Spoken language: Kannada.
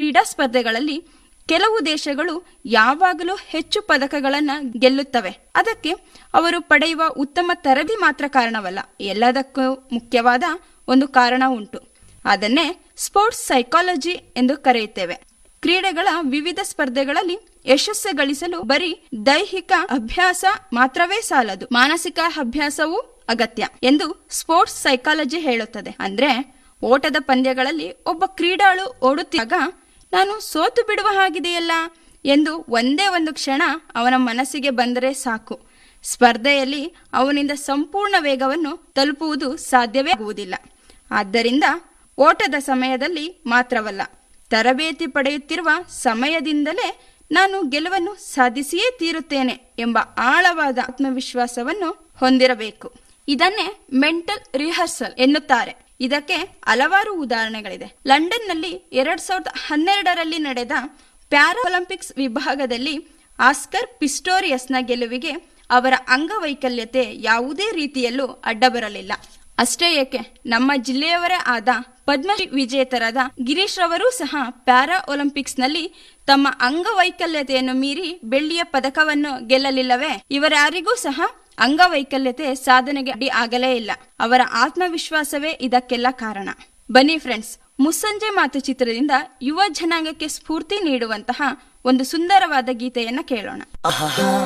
ಕ್ರೀಡಾ ಸ್ಪರ್ಧೆಗಳಲ್ಲಿ ಕೆಲವು ದೇಶಗಳು ಯಾವಾಗಲೂ ಹೆಚ್ಚು ಪದಕಗಳನ್ನ ಗೆಲ್ಲುತ್ತವೆ ಅದಕ್ಕೆ ಅವರು ಪಡೆಯುವ ಉತ್ತಮ ತರಬೇತಿ ಮಾತ್ರ ಕಾರಣವಲ್ಲ ಎಲ್ಲದಕ್ಕೂ ಮುಖ್ಯವಾದ ಒಂದು ಕಾರಣ ಉಂಟು ಅದನ್ನೇ ಸ್ಪೋರ್ಟ್ಸ್ ಸೈಕಾಲಜಿ ಎಂದು ಕರೆಯುತ್ತೇವೆ ಕ್ರೀಡೆಗಳ ವಿವಿಧ ಸ್ಪರ್ಧೆಗಳಲ್ಲಿ ಯಶಸ್ಸು ಗಳಿಸಲು ಬರೀ ದೈಹಿಕ ಅಭ್ಯಾಸ ಮಾತ್ರವೇ ಸಾಲದು ಮಾನಸಿಕ ಅಭ್ಯಾಸವೂ ಅಗತ್ಯ ಎಂದು ಸ್ಪೋರ್ಟ್ಸ್ ಸೈಕಾಲಜಿ ಹೇಳುತ್ತದೆ ಅಂದ್ರೆ ಓಟದ ಪಂದ್ಯಗಳಲ್ಲಿ ಒಬ್ಬ ಕ್ರೀಡಾಳು ಓಡುತ್ತಿದ್ದಾಗ ನಾನು ಸೋತು ಬಿಡುವ ಹಾಗಿದೆಯಲ್ಲ ಎಂದು ಒಂದೇ ಒಂದು ಕ್ಷಣ ಅವನ ಮನಸ್ಸಿಗೆ ಬಂದರೆ ಸಾಕು ಸ್ಪರ್ಧೆಯಲ್ಲಿ ಅವನಿಂದ ಸಂಪೂರ್ಣ ವೇಗವನ್ನು ತಲುಪುವುದು ಸಾಧ್ಯವೇ ಆಗುವುದಿಲ್ಲ ಆದ್ದರಿಂದ ಓಟದ ಸಮಯದಲ್ಲಿ ಮಾತ್ರವಲ್ಲ ತರಬೇತಿ ಪಡೆಯುತ್ತಿರುವ ಸಮಯದಿಂದಲೇ ನಾನು ಗೆಲುವನ್ನು ಸಾಧಿಸಿಯೇ ತೀರುತ್ತೇನೆ ಎಂಬ ಆಳವಾದ ಆತ್ಮವಿಶ್ವಾಸವನ್ನು ಹೊಂದಿರಬೇಕು ಇದನ್ನೇ ಮೆಂಟಲ್ ರಿಹರ್ಸಲ್ ಎನ್ನುತ್ತಾರೆ ಇದಕ್ಕೆ ಹಲವಾರು ಉದಾಹರಣೆಗಳಿದೆ ಲಂಡನ್ನಲ್ಲಿ ಎರಡ್ ಸಾವಿರದ ಹನ್ನೆರಡರಲ್ಲಿ ನಡೆದ ಪ್ಯಾರಾ ಒಲಿಂಪಿಕ್ಸ್ ವಿಭಾಗದಲ್ಲಿ ಆಸ್ಕರ್ ಪಿಸ್ಟೋರಿಯಸ್ನ ಗೆಲುವಿಗೆ ಅವರ ಅಂಗವೈಕಲ್ಯತೆ ಯಾವುದೇ ರೀತಿಯಲ್ಲೂ ಅಡ್ಡಬರಲಿಲ್ಲ ಅಷ್ಟೇ ಏಕೆ ನಮ್ಮ ಜಿಲ್ಲೆಯವರೇ ಆದ ಪದ್ಮಶ್ರೀ ವಿಜೇತರಾದ ಗಿರೀಶ್ ರವರೂ ಸಹ ಪ್ಯಾರಾ ಒಲಿಂಪಿಕ್ಸ್ನಲ್ಲಿ ತಮ್ಮ ಅಂಗವೈಕಲ್ಯತೆಯನ್ನು ಮೀರಿ ಬೆಳ್ಳಿಯ ಪದಕವನ್ನು ಗೆಲ್ಲಲಿಲ್ಲವೇ ಇವರ್ಯಾರಿಗೂ ಸಹ ಅಂಗವೈಕಲ್ಯತೆ ಸಾಧನೆಗೆ ಅಡ್ಡಿ ಆಗಲೇ ಇಲ್ಲ ಅವರ ಆತ್ಮವಿಶ್ವಾಸವೇ ಇದಕ್ಕೆಲ್ಲ ಕಾರಣ ಬನ್ನಿ ಫ್ರೆಂಡ್ಸ್ ಮುಸ್ಸಂಜೆ ಮಾತು ಚಿತ್ರದಿಂದ ಯುವ ಜನಾಂಗಕ್ಕೆ ಸ್ಫೂರ್ತಿ ನೀಡುವಂತಹ ಒಂದು ಸುಂದರವಾದ ಗೀತೆಯನ್ನ ಕೇಳೋಣ